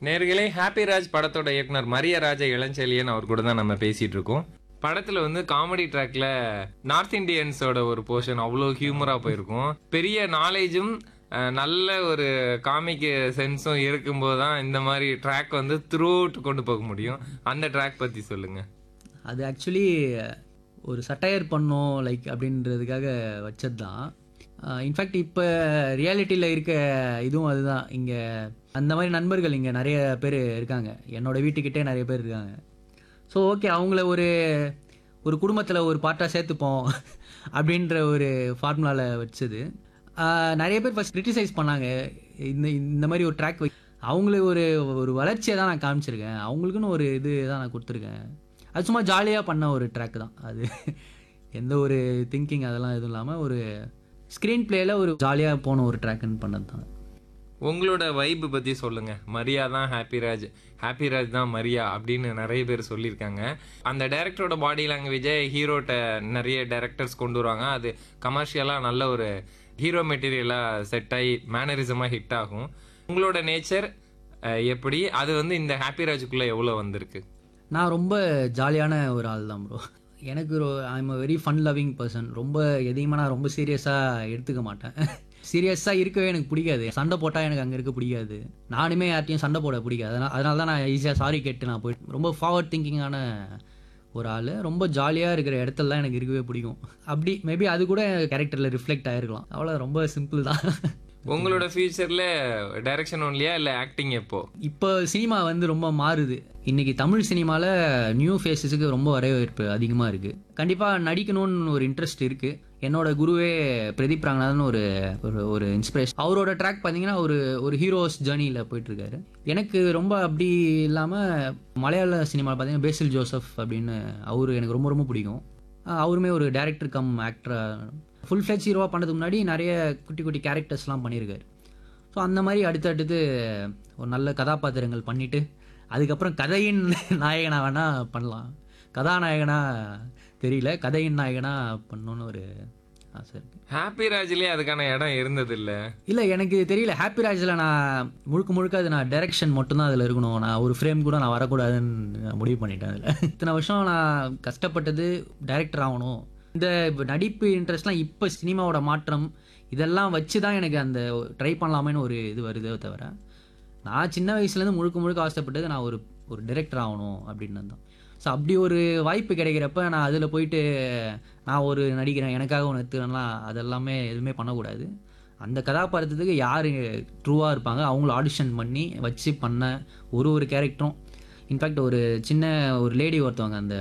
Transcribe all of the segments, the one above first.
நேர்களே ஹாப்பி ராஜ் படத்தோட இயக்குனர் மரிய ராஜா இளஞ்செழியன் அவர் கூட தான் நம்ம பேசிட்டு இருக்கோம் படத்துல வந்து காமெடி ட்ராக்ல நார்த் இந்தியன்ஸோட ஒரு போர்ஷன் அவ்வளோ ஹியூமரா போயிருக்கும் பெரிய நாலேஜும் நல்ல ஒரு காமிக் சென்ஸும் இருக்கும்போது தான் இந்த மாதிரி ட்ராக் வந்து த்ரூ கொண்டு போக முடியும் அந்த ட்ராக் பத்தி சொல்லுங்க அது ஆக்சுவலி ஒரு சட்டையர் பண்ணோம் லைக் அப்படின்றதுக்காக வச்சது தான் இன்ஃபேக்ட் இப்போ ரியாலிட்டியில் இருக்க இதுவும் அதுதான் இங்கே அந்த மாதிரி நண்பர்கள் இங்கே நிறைய பேர் இருக்காங்க என்னோட வீட்டுக்கிட்டே நிறைய பேர் இருக்காங்க ஸோ ஓகே அவங்கள ஒரு ஒரு குடும்பத்தில் ஒரு பார்ட்டாக சேர்த்துப்போம் அப்படின்ற ஒரு ஃபார்முலாவில் வச்சது ஆஹ் நிறைய பேர் ஃபஸ்ட் கிரிட்டிசைஸ் பண்ணாங்க இந்த இந்த மாதிரி ஒரு ட்ராக் அவங்களுக்கு ஒரு ஒரு வளர்ச்சியை தான் நான் காமிச்சிருக்கேன் அவங்களுக்குன்னு ஒரு இது தான் நான் கொடுத்துருக்கேன் அது சும்மா ஜாலியாக பண்ண ஒரு ட்ராக் தான் அது எந்த ஒரு திங்கிங் அதெல்லாம் எதுவும் இல்லாமல் ஒரு ஸ்க்ரீன் பிளேயில் ஒரு ஜாலியாக போன ஒரு ட்ராக்குன்னு பண்ணது தான் உங்களோட வைப் பத்தி சொல்லுங்க மரியா தான் ஹாப்பி ராஜ் ஹாப்பி ராஜ் தான் மரியா அப்படின்னு நிறைய பேர் சொல்லியிருக்காங்க அந்த டைரக்டரோட பாடி லாங்குவேஜை ஹீரோட்ட நிறைய டைரக்டர்ஸ் கொண்டு வருவாங்க அது கமர்ஷியலாக நல்ல ஒரு ஹீரோ மெட்டீரியலாக செட் ஆகி மேனரிசமாக ஹிட் ஆகும் உங்களோட நேச்சர் எப்படி அது வந்து இந்த ஹாப்பி ராஜுக்குள்ள எவ்வளோ வந்திருக்கு நான் ரொம்ப ஜாலியான ஒரு ஆள் தான் ப்ரோ எனக்கு I'm a very fun loving person ரொம்ப எதையுமே நான் ரொம்ப சீரியஸாக எடுத்துக்க மாட்டேன் சீரியஸாக இருக்கவே எனக்கு பிடிக்காது சண்டை போட்டால் எனக்கு அங்கே இருக்க பிடிக்காது நானுமே யார்ட்டையும் சண்டை போட பிடிக்காது அதனால் அதனால தான் நான் ஈஸியாக சாரி கேட்டு நான் போயிட்டு ரொம்ப ஃபார்வர்ட் திங்கிங்கான ஒரு ஆள் ரொம்ப ஜாலியாக இருக்கிற இடத்துலலாம் எனக்கு இருக்கவே பிடிக்கும் அப்படி மேபி அது கூட கேரக்டரில் ரிஃப்ளெக்ட் ஆகிருக்கலாம் அவ்வளோ ரொம்ப சிம்பிள் தான் உங்களோட ஃபியூச்சர்ல டைரக்ஷன் ஒன்லியா இல்லை ஆக்டிங் எப்போ இப்போ சினிமா வந்து ரொம்ப மாறுது இன்னைக்கு தமிழ் சினிமாவில் நியூ ஃபேஸஸுக்கு ரொம்ப வரவேற்பு அதிகமாக இருக்குது கண்டிப்பாக நடிக்கணும்னு ஒரு இன்ட்ரெஸ்ட் இருக்குது என்னோட குருவே பிரதீப் ரங்கநாதன் ஒரு ஒரு ஒரு இன்ஸ்பிரேஷன் அவரோட ட்ராக் பார்த்தீங்கன்னா ஒரு ஒரு ஹீரோஸ் ஜேர்னியில் போயிட்டுருக்காரு எனக்கு ரொம்ப அப்படி இல்லாமல் மலையாள சினிமாவில் பார்த்தீங்கன்னா பேசில் ஜோசப் அப்படின்னு அவர் எனக்கு ரொம்ப ரொம்ப பிடிக்கும் அஹ் அவருமே ஒரு டேரக்டர் கம் ஆக்டராக ஃபுல் ஃப்ளெச் ஹீரோவாக பண்ணதுக்கு முன்னாடி நிறைய குட்டி குட்டி கேரக்டர்ஸ்லாம் பண்ணியிருக்காரு ஸோ அந்த மாதிரி அடுத்தடுத்து ஒரு நல்ல கதாபாத்திரங்கள் பண்ணிட்டு அதுக்கப்புறம் கதையின் நாயகனா வேணா பண்ணலாம் கதாநாயகனா தெரியல கதையின் நாயகனா பண்ணணும்னு ஒரு ஆசை இருக்கு ஹாப்பி ராஜ்லயே அதுக்கான இடம் இருந்தது இல்ல இல்லை எனக்கு தெரியல ஹாப்பி ராஜில் நான் முழுக்க முழுக்க அது நான் டைரக்ஷன் மட்டும்தான் அதில் இருக்கணும் நான் ஒரு ஃப்ரேம் கூட நான் வரக்கூடாதுன்னு நான் முடிவு பண்ணிட்டேன் அதில் இத்தனை வருஷம் நான் கஷ்டப்பட்டது டைரக்டர் ஆகணும் இந்த இப்ப நடிப்பு இன்ட்ரெஸ்ட்லாம் இப்போ சினிமாவோட மாற்றம் இதெல்லாம் வச்சு தான் எனக்கு அந்த ட்ரை பண்ணலாமேன்னு ஒரு இது வருதே தவிர நான் சின்ன வயசுலேருந்து முழுக்க முழுக்க ஆசைப்பட்டது நான் ஒரு ஒரு டைரக்டர் ஆகணும் அப்படின்னு தான் ஸோ அப்படி ஒரு வாய்ப்பு கிடைக்கிறப்ப நான் அதில் போயிட்டு நான் ஒரு நடிக்கிறேன் எனக்காக ஒன்று எடுத்துக்கிறேன்லாம் அதெல்லாமே எதுவுமே பண்ணக்கூடாது அந்த கதாபாத்திரத்துக்கு யார் ட்ரூவாக இருப்பாங்க அவங்கள ஆடிஷன் பண்ணி வச்சு பண்ண ஒரு ஒரு கேரக்டரும் இன்ஃபேக்ட் ஒரு சின்ன ஒரு லேடி ஒருத்தவங்க அந்த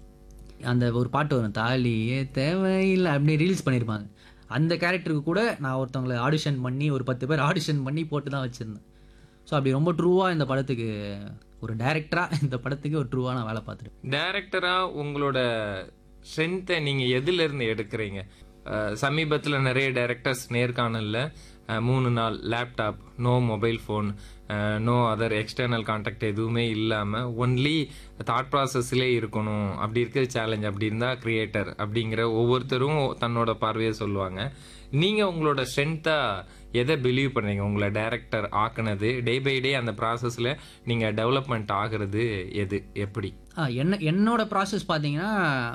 அந்த ஒரு பாட்டு வரும் தாலியே தேவையில்லை அப்படி ரீல்ஸ் பண்ணியிருப்பாங்க அந்த கேரக்டருக்கு கூட நான் ஒருத்தவங்களை ஆடிஷன் பண்ணி ஒரு பத்து பேர் ஆடிஷன் பண்ணி போட்டு தான் வச்சுருந்தேன் ஸோ அப்படி ரொம்ப ட்ரூவாக இந்த படத்துக்கு ஒரு டைரக்டராக இந்த படத்துக்கு ஒரு ட்ரூவாக நான் வேலை பார்த்துருக்கேன் டைரக்டரா உங்களோட ஸ்ட்ரென்த்தை நீங்க எதுல இருந்து எடுக்கிறீங்க அஹ், சமீபத்துல நிறைய டைரக்டர்ஸ் நேர்காணல்ல அஹ், மூணு நாள் laptop no mobile phone no other external contact எதுவுமே இல்லாம ஒன்லி தாட் ப்ராசஸ்லே இருக்கணும் அப்படி இருக்கிற சேலஞ்ச் அப்படி இருந்தா கிரியேட்டர் அப்படிங்கிற ஒவ்வொருத்தரும் தன்னோட பார்வையை சொல்லுவாங்க நீங்க உங்களோட ஸ்ட்ரென்த்தா எதை பிலீவ் பண்ணீங்க உங்களை டைரக்டர் ஆக்குனது டே பை டே அந்த ப்ராசஸ்ல நீங்க டெவலப்மெண்ட் ஆகுறது எது எப்படி ஆ என்ன என்னோட ப்ராசஸ் பார்த்தீங்கன்னா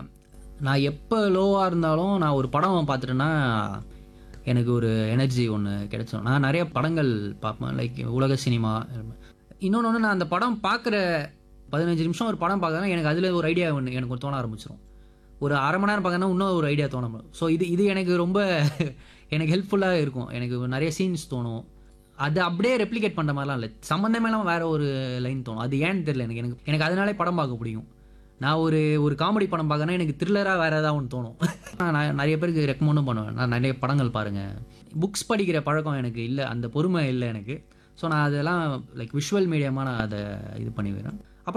நான் எப்போ லோவாக இருந்தாலும் நான் ஒரு படம் பார்த்துட்டேன்னா எனக்கு ஒரு எனர்ஜி ஒன்று கிடைச்சிடும் நான் நிறைய படங்கள் பார்ப்பேன் லைக் உலக சினிமா இன்னொன்று ஒன்று நான் அந்த படம் பார்க்குற பதினஞ்சு நிமிஷம் ஒரு படம் பார்க்குறேன்னா எனக்கு அதில் ஒரு ஐடியா ஒன்று எனக்கு ஒரு தோண ஆரம்பிச்சிடும் ஒரு அரை மணி நேரம் பார்க்கறேன்னா இன்னும் ஒரு ஐடியா தோணும் ஸோ இது இது எனக்கு ரொம்ப எனக்கு ஹெல்ப்ஃபுல்லாக இருக்கும் எனக்கு நிறைய சீன்ஸ் தோணும் அது அப்படியே ரெப்ளிகேட் பண்ணுற மாதிரிலாம் இல்லை சம்மந்தமே இல்லாமல் வேற ஒரு லைன் தோணும் அது ஏன்னு தெரியல எனக்கு எனக்கு எனக்கு அதனாலே படம் பார்க்க பிடிக்கும் நான் ஒரு ஒரு காமெடி படம் பார்க்கறேன்னா எனக்கு த்ரில்லராக வேறு ஏதாவது ஒன்று தோணும் நான் நிறைய பேருக்கு ரெக்கமெண்டும் பண்ணுவேன் நான் நிறைய படங்கள் பாருங்கள் புக்ஸ் படிக்கிற பழக்கம் எனக்கு இல்லை அந்த பொறுமை இல்லை எனக்கு ஸோ நான் அதெல்லாம் லைக் விஷுவல் மீடியமாக நான் அதை இது பண்ணிடுவேன்